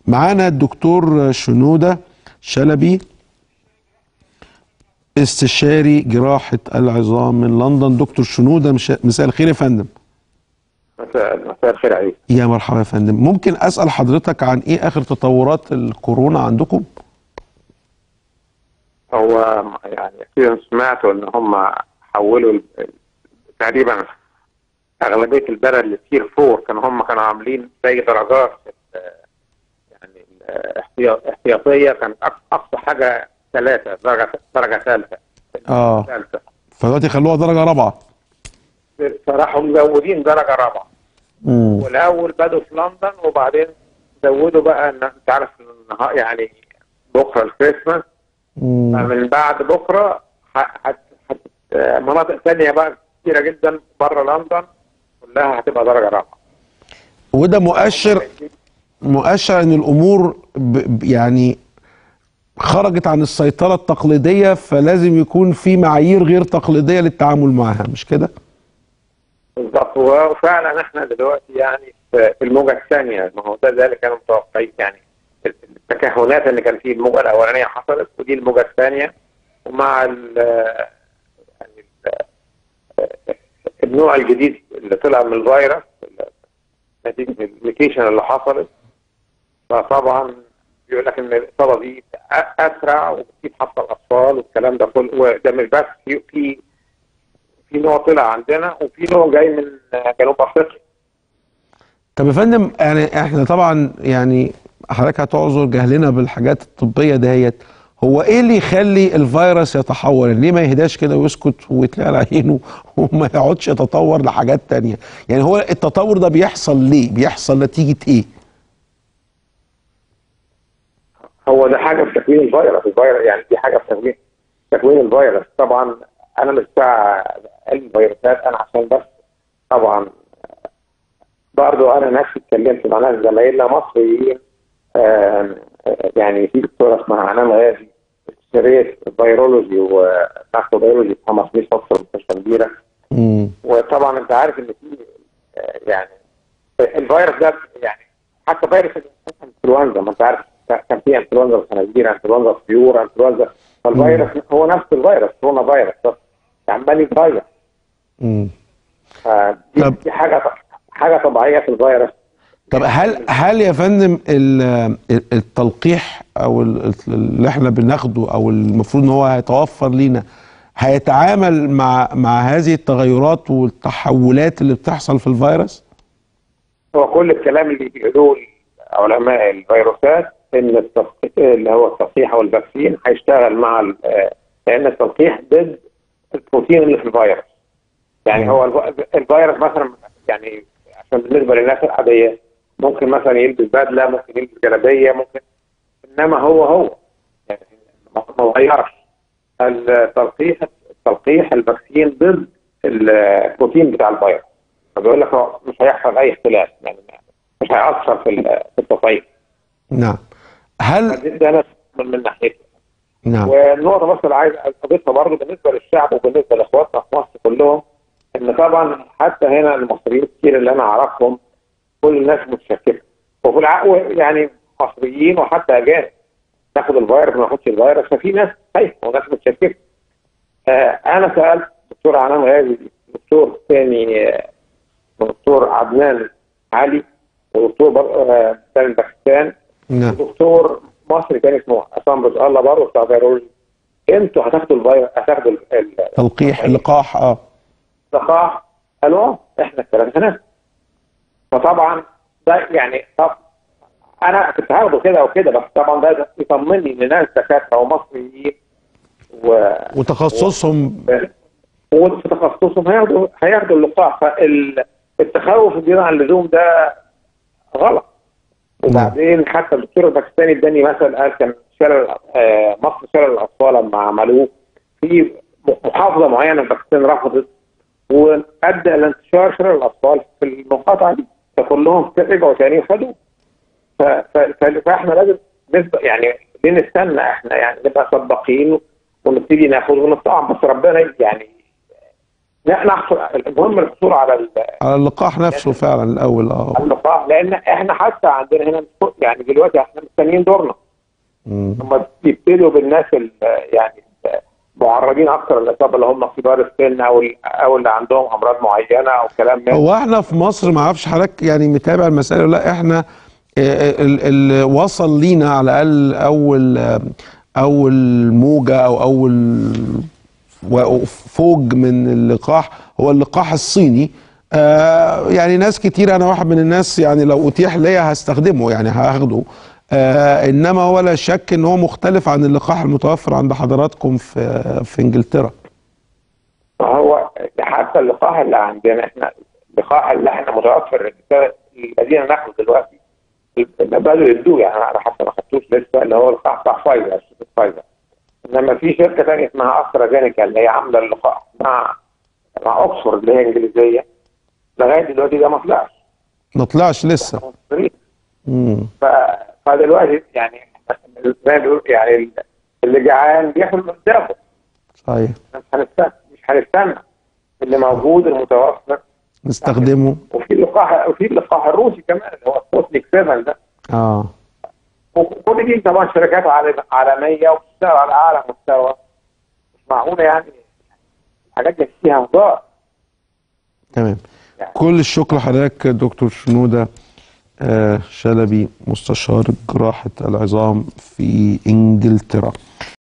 معانا الدكتور شنودة شلبي استشاري جراحة العظام من لندن دكتور شنودة مش- مساء الخير يا فندم مساء مساء الخير عليك يا مرحبا يا فندم ممكن أسأل حضرتك عن إيه آخر تطورات الكورونا عندكم هو يعني اكيد سمعتوا ان هم حولوا ال- ال- تقريبا اغلبيه البلد لتير فور كانوا هم كانوا عاملين زي درجات ال- يعني الاحتيا- احتياطيه كان أق- اقصى حاجه ثلاثه درجه درجه ثالثه آه ثالثه فدلوقتي خلوها درجة رابعة فراحوا مزودين درجه رابعه مم. والاول بدوا في لندن وبعدين زودوا بقى ان انت عارف النهار يعني بكره الكريسماس مم. من بعد بكره ح- هت- هت- آه، مناطق ثانيه بقى كتيره جدا بره لندن كلها هتبقى درجه رابعه وده مؤشر مؤشر ان الامور ب ب- يعني خرجت عن السيطرة التقليدية فلازم يكون في معايير غير تقليدية للتعامل معها مش كده؟ بالظبط وفعلا احنا دلوقتي يعني في في الموجه الثانيه ما هو ده ذلك كانوا متوقعين يعني التكهنات اللي كان في الموجه الاولانيه حصلت ودي الموجه الثانيه ومع ال يعني ال- النوع الجديد اللي طلع من الفيروس نتيجه الميوتيشن اللي حصلت فطبعا بيقول لك ان الاصابه دي أ- اسرع وبتجيب حتى الاطفال والكلام ده كله وده مش بس في في في نوع طلع عندنا وفي نوع جاي من جنوب افريقيا طب يا فندم يعني احنا طبعا يعني حضرتك هتعذر جهلنا بالحاجات الطبية دهيت هو ايه اللي يخلي الفيروس يتحول ليه ما يهداش كده ويسكت ويتلقى على عينه وما يقعدش يتطور لحاجات تانية يعني هو التطور ده بيحصل ليه بيحصل نتيجة ايه هو ده حاجه في تكوين الفيروس الفيروس يعني دي حاجه في تكوين تكوين الفيروس طبعا انا مش بتاع علم الفيروسات انا عشان بس طبعا برضو انا نفسي اتكلمت مع ناس زمايلنا مصريين آم، آه، يعني في دكتوره اسمها عنان غازي استشاريه فيرولوجي وماكروبيولوجي في مصر مصر مستشفى كبيره مم. وطبعا انت عارف ان في آه، يعني الفيروس ده يعني حتى فيروس الانفلونزا ما انت عارف كان في انفلونزا الخنازير انفلونزا الطيور انفلونزا فالفيروس هو نفس الفيروس كورونا فيروس بس عمال يتغير مم. فدي طب- دي حاجه حاجه طبيعيه في الفيروس طب هل هل يا فندم ال- ال- التلقيح او ال- ال- اللي احنا بناخده او المفروض ان هو هيتوفر لينا هيتعامل مع مع هذه التغيرات والتحولات اللي بتحصل في الفيروس؟ هو كل الكلام اللي بيقولوه علماء الفيروسات ان التلقيح اللي هو التلقيح او الفاكسين هيشتغل مع ال- آه، لان التلقيح ضد البروتين اللي في الفيروس يعني مم. هو الف- الفيروس مثلا يعني عشان بالنسبه للناس العاديه ممكن مثلا يلبس بدله ممكن يلبس جلابيه ممكن انما هو هو يعني ما ما غيرش التلقيح التلقيح الفاكسين ضد البروتين بتاع الفيروس فبيقول لك هو مش هيحصل اي اختلاف يعني مش هيأثر في ال- في التطعيم نعم هل ده انا من من ناحيتي نعم والنقطه بس اللي عايز اضيفها برضه بالنسبه للشعب وبالنسبه لاخواتنا في مصر كلهم ان طبعا حتى هنا المصريين كتير اللي انا اعرفهم كل الناس متشككه وفي الع... يعني مصريين وحتى اجانب تاخد الفيروس ما ياخدش الفيروس ففي ناس خايفه وناس متشككه آه انا سالت دكتور عنان غازي دكتور ثاني آه، دكتور عدنان علي ودكتور بر- آه، بتاع باكستان نعم دكتور مصري كان اسمه عصام رزق الله برضه بتاع فيرولوجي انتوا هتاخدوا الفيروس هتاخدوا ال- ال- تلقيح اللقاح اه اللقاح قالوا اه احنا الثلاثه هناخد فطبعا ده يعني طب انا كنت هاخده كده وكده بس طبعا ده يطمني ان ناس دكاتره ومصريين و وتخصصهم وفي تخصصهم هياخدوا هياخدوا اللقاح فالتخوف الزياده عن اللزوم ده غلط وبعدين حتى الدكتور الباكستاني اداني مثل قال كان شلل آه، مصر شلل الاطفال لما عملوه في محافظه معينه في باكستان رفضت وادى الى انتشار شلل الاطفال في المقاطعه دي فكلهم رجعوا تاني وخدوه ف- ف- ف- فاحنا لازم نسبق يعني ليه نستنى احنا يعني نبقى سباقين ونبتدي ناخد ونطعم بس ربنا يعني لا نحصل المهم الحصول على ال- على اللقاح نفسه فعلا الاول اه اللقاح لان احنا حتى عندنا هنا يعني دلوقتي احنا مستنيين دورنا مم. هم يبتدوا بالناس ال- يعني معرضين اكثر للاصابه اللي هم كبار السن او ال- او اللي عندهم امراض معينه او كلام من هو احنا في مصر ما اعرفش حضرتك يعني متابع المسألة ولا لا احنا اللي وصل لينا على الاقل اول آه، اول موجة او اول و- فوج من اللقاح هو اللقاح الصيني آه يعني ناس كتير انا واحد من الناس يعني لو اتيح ليا هستخدمه يعني هاخده آه انما ولا شك ان هو مختلف عن اللقاح المتوفر عند حضراتكم في في انجلترا هو حتى اللقاح اللي عندنا احنا اللقاح اللي احنا متوفر الذين ناخده دلوقتي بدأوا يدوه يعني انا حتى ما خدتوش لسه اللي هو اللقاح بتاع فايزر شركه فايزر انما في شركه ثانيه اسمها استرازينيكا اللي هي عامله اللقاح مع مع اوكسفورد اللي هي انجليزيه لغايه دلوقتي ده ما طلعش ما طلعش لسه مم. ف... فدلوقتي يعني زي ما بيقول يعني اللي جعان بياكل من قدامه صحيح مش هنستنى مش هنستنى اللي موجود المتوفر نستخدمه وفي اللقاح وفي اللقاح الروسي كمان اللي هو سبوتنيك 7 ده اه وكل دي طبعا شركات عالم- عالميه وبتشتغل على اعلى مستوى مش معقوله يعني الحاجات دي فيها هزار تمام كل الشكر لحضرتك دكتور شنودة آه شلبي مستشار جراحة العظام في انجلترا